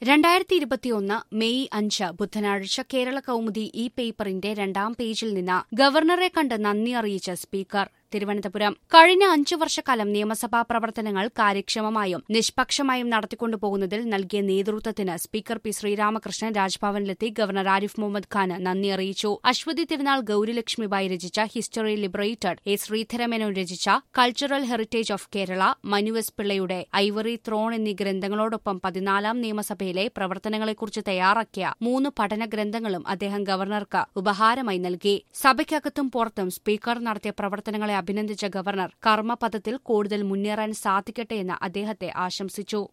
രണ്ടായിരത്തി ഇരുപത്തിയൊന്ന് മെയ് അഞ്ച് ബുധനാഴ്ച കേരള കൗമുദി ഈ പേപ്പറിന്റെ രണ്ടാം പേജിൽ നിന്ന് ഗവർണറെ കണ്ട് നന്ദി അറിയിച്ച സ്പീക്കർ തിരുവനന്തപുരം കഴിഞ്ഞ അഞ്ചു വർഷക്കാലം നിയമസഭാ പ്രവർത്തനങ്ങൾ കാര്യക്ഷമമായും നിഷ്പക്ഷമായും നടത്തിക്കൊണ്ടുപോകുന്നതിൽ നൽകിയ നേതൃത്വത്തിന് സ്പീക്കർ പി ശ്രീരാമകൃഷ്ണൻ രാജ്ഭവനിലെത്തി ഗവർണർ ആരിഫ് മുഹമ്മദ് ഖാന് നന്ദി അറിയിച്ചു അശ്വതി തിരുനാൾ ഗൌരിലക്ഷ്മിബായി രചിച്ച ഹിസ്റ്ററി ലിബറേറ്റഡ് എ ശ്രീധരമേനോൻ രചിച്ച cultural heritage of Kerala Manu S പിള്ളയുടെ ഐവറി ത്രോൺ എന്നീ ഗ്രന്ഥങ്ങളോടൊപ്പം പതിനാലാം നിയമസഭയിലെ പ്രവർത്തനങ്ങളെക്കുറിച്ച് തയ്യാറാക്കിയ മൂന്ന് പഠന ഗ്രന്ഥങ്ങളും അദ്ദേഹം ഗവർണർക്ക് ഉപഹാരമായി നൽകി സഭയ്ക്കകത്തും പുറത്തും സ്പീക്കർ നടത്തിയ പ്രവർത്തനങ്ങളെ അഭിനന്ദിച്ച ഗവർണർ കർമ്മപഥത്തിൽ കൂടുതൽ മുന്നേറാൻ സാധിക്കട്ടെ എന്ന് അദ്ദേഹത്തെ ആശംസിച്ചു